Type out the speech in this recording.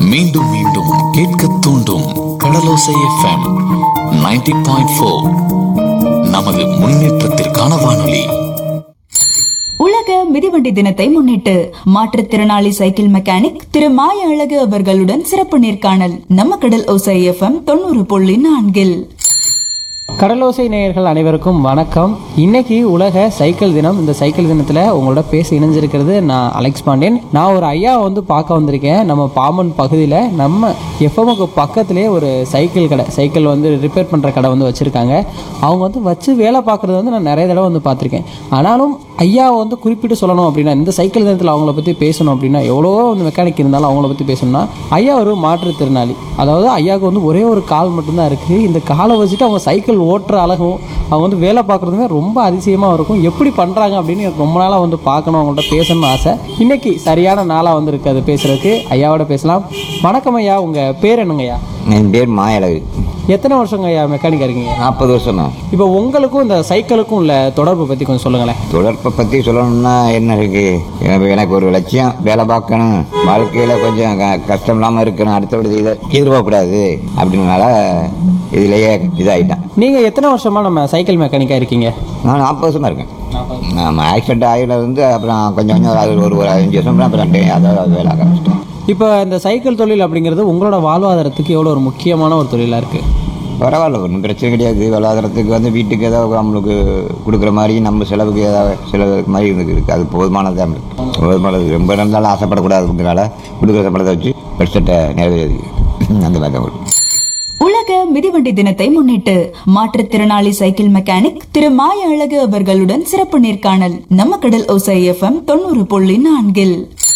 மீண்டும் மீண்டும் கேட்க தூண்டும் கடலோசை எஃப்எம் 90.4 பாயிண்ட் ஃபோர் நமது முன்னேற்றத்திற்கான வானொலி உலக மிதிவண்டி தினத்தை முன்னிட்டு மாற்றுத்திறனாளி சைக்கிள் மெக்கானிக் திரு மாய அழகு அவர்களுடன் சிறப்பு நேர்காணல் நம்ம கடல் ஓசை எஃப்எம் தொண்ணூறு புள்ளி நான்கில் கடலோசை நேயர்கள் அனைவருக்கும் வணக்கம் இன்னைக்கு உலக சைக்கிள் தினம் இந்த சைக்கிள் தினத்தில் உங்களோட பேச இணைஞ்சிருக்கிறது நான் அலெக்ஸ் பாண்டியன் நான் ஒரு ஐயா வந்து பார்க்க வந்திருக்கேன் நம்ம பாம்பன் பகுதியில் நம்ம எஃப்எம்க்கு பக்கத்துலேயே ஒரு சைக்கிள் கடை சைக்கிள் வந்து ரிப்பேர் பண்ணுற கடை வந்து வச்சுருக்காங்க அவங்க வந்து வச்சு வேலை பார்க்குறது வந்து நான் நிறைய தடவை வந்து பார்த்துருக்கேன் ஆனாலும் ஐயாவை வந்து குறிப்பிட்டு சொல்லணும் அப்படின்னா இந்த சைக்கிள் தினத்தில் அவங்கள பற்றி பேசணும் அப்படின்னா எவ்வளவோ வந்து மெக்கானிக் இருந்தாலும் அவங்கள பற்றி பேசணும்னா ஐயா ஒரு மாற்றுத்திறனாளி அதாவது ஐயாவுக்கு வந்து ஒரே ஒரு கால் மட்டும்தான் இருக்குது இந்த காலை வச்சுட்டு அவங்க சைக்கிள் ஓட்டுற அழகும் அவங்க வந்து வேலை பார்க்குறதுமே ரொம்ப அதிசயமாக இருக்கும் எப்படி பண்ணுறாங்க அப்படின்னு எனக்கு ரொம்ப நாளாக வந்து பார்க்கணும் அவங்கள்ட்ட பேசணும்னு ஆசை இன்னைக்கு சரியான நாளாக வந்து இருக்குது அது பேசுறதுக்கு ஐயாவோட பேசலாம் வணக்கம் ஐயா உங்கள் பேர் என்னங்க ஐயா என் பேர் மாயழகு எத்தனை வருஷங்க ஐயா மெக்கானிக்காக இருக்கீங்க நாற்பது வருஷம் தான் இப்போ உங்களுக்கும் இந்த சைக்கிளுக்கும் உள்ள தொடர்பு பற்றி கொஞ்சம் சொல்லுங்களேன் தொடர்பை பற்றி சொல்லணும்னா என்ன இருக்கு எனக்கு எனக்கு ஒரு லட்சியம் வேலை பார்க்கணும் வாழ்க்கையில் கொஞ்சம் க- கஷ்டம் இல்லாமல் இருக்கணும் அடுத்தபடி இதை எதிர்பார்க்கக்கூடாது அப்படின்றனால இதுலேயே இதாகிட்டேன் நீங்கள் எத்தனை வருஷமாக நம்ம சைக்கிள் மெக்கானிக்காக இருக்கீங்க நான் நாற்பது வருஷமாக இருக்கேன் நம்ம ஆக்சிடென்ட் ஆகில இருந்து அப்புறம் கொஞ்சம் கொஞ்சம் அது ஒரு ஒரு அஞ்சு வருஷம் அப்புறம் ரெண்டு அதாவது வேலை ஆரம்பிச்சிட்டேன் இப்போ இந்த சைக்கிள் தொழில் அப்படிங்கிறது உங்களோட வாழ்வாதாரத்துக்கு எவ்வளோ ஒரு முக்கியமான ஒரு தொழிலாக இருக்குது பரவாயில்ல ஒன்றும் பிரச்சனை கிடையாது விளாடுறதுக்கு வந்து வீட்டுக்கு ஏதாவது நம்மளுக்கு கொடுக்குற மாதிரி நம்ம செலவுக்கு ஏதாவது செலவு மாதிரி இருக்கு இருக்கு அது போதுமானதாக இருக்கு போதுமானது ரொம்ப இருந்தாலும் ஆசைப்படக்கூடாதுங்கிறனால கொடுக்குற சம்பளத்தை வச்சு பட்ஜெட்டை நிறைவேறது அந்த மாதிரி தான் வரும். உலக மிதிவண்டி தினத்தை முன்னிட்டு மாற்றுத்திறனாளி சைக்கிள் மெக்கானிக் திரு மாய அழகு அவர்களுடன் சிறப்பு நேர்காணல் நம்ம கடல் ஓசை எஃப்எம் தொண்ணூறு புள்ளி நான்கில்